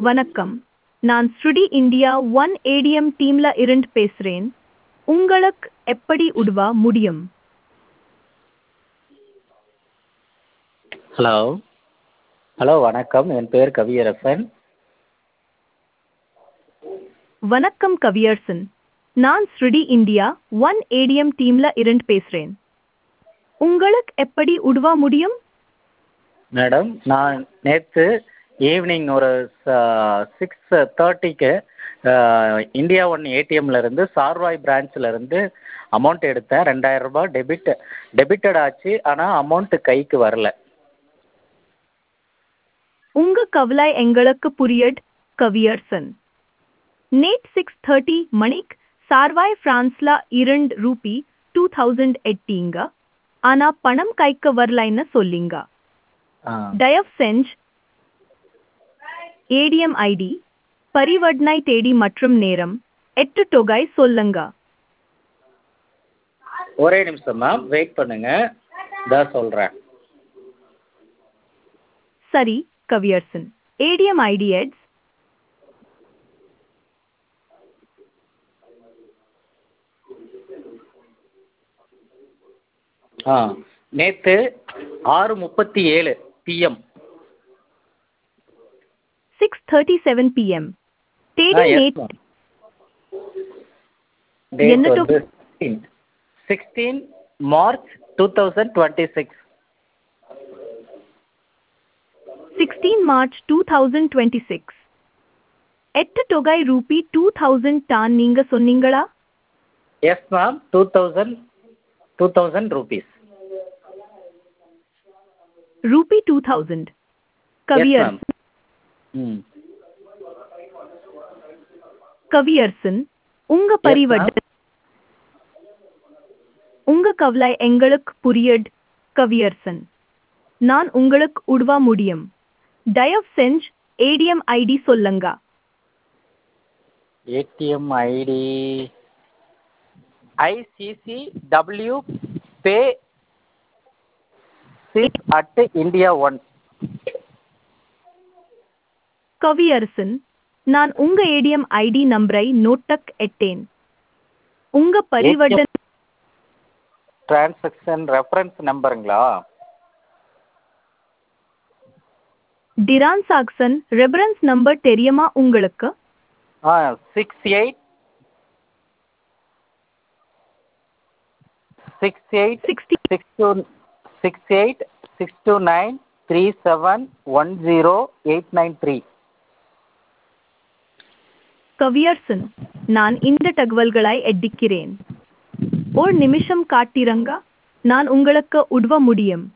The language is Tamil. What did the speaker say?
வணக்கம் நான் ஸ்ருடி இந்தியா ஒன் ஏடிஎம் டீம்ல இருந்து பேசுறேன் உங்களுக்கு எப்படி உதவ முடியும் ஹலோ ஹலோ வணக்கம் என் பேர் கவியரசன் வணக்கம் கவியரசன் நான் ஸ்ருடி இந்தியா ஒன் ஏடிஎம் டீம்ல இருந்து பேசுறேன் உங்களுக்கு எப்படி உதவ முடியும் மேடம் நான் நேற்று ஈவினிங் ஒரு சிக்ஸ் தேர்ட்டிக்கு இந்தியா ஒன் ஏடிஎம்ல இருந்து சார்வாய் பிரான்ச்சில் இருந்து அமௌண்ட் எடுத்தேன் ரெண்டாயிரம் ரூபாய் டெபிட் டெபிட்டட் ஆச்சு ஆனால் அமௌண்ட் கைக்கு வரல உங்க கவலை எங்களுக்கு புரியட் கவியரசன் நேட் சிக்ஸ் தேர்ட்டி மணிக்கு சார்வாய் பிரான்ஸ்ல இரண்டு ரூபி டூ தௌசண்ட் எட்டீங்க ஆனா பணம் கைக்கு வரலைன்னு சொல்லிங்க ஆ தயவு செஞ்சு ஏடிஎம் ஐடி பரிவர்த்தனை தேதி மற்றும் நேரம் எட்டு தொகை சொல்லுங்க ஒரே நிமிஷம் மேம் வெயிட் பண்ணுங்க இதான் சொல்கிறேன் சரி கவியரசன் ஏடிஎம் ஐடி எட்ஸ் ஆ நேற்று ஆறு முப்பத்தி ஏழு PM six thirty seven PM தேதி ஆ எஸ் நேட் மேம் டேட் என்ன வந்து sixteen sixteen March two thousand twenty six sixteen March two thousand twenty six எட்டு தொகை ரூபி டூ தௌசண்ட் தான் நீங்க சொன்னீங்களா yes ma'am two thousand two thousand rupees rupee two thousand yes ma'am Kaviyarasan ம் கவியரசன் உங்க எஸ் மேம் பரிவர்த்தனை உங்க கவலை எங்களுக்கு புரியட் கவியரசன் நான் உங்களுக்கு உதவ முடியும் தயவு செஞ்சு ஏடிஎம் ஐடி சொல்லுங்க ATM ID ICC W pay six at India one Kaviyarasan நான் உங்க ஏடிஎம் ஐடி நம்பரை நோட்டக் எட்டேன் உங்க ஏடிஎம் பரிவர்த்தனை டிரான்சாக்ஷன் ரெஃபரன்ஸ் நம்பருங்களா டிரான்சாக்சன் ரெஃபரன்ஸ் நம்பர் தெரியுமா உங்களுக்கு ஆ six eight six eight sixty six two six eight six two nine three seven one zero eight nine three Kaviyarasan நான் இந்த தகவல்களை எட்டிக்கிறேன் ஒரு நிமிஷம் காட்டிரங்க நான் உங்களுக்கு உதவ முடியும்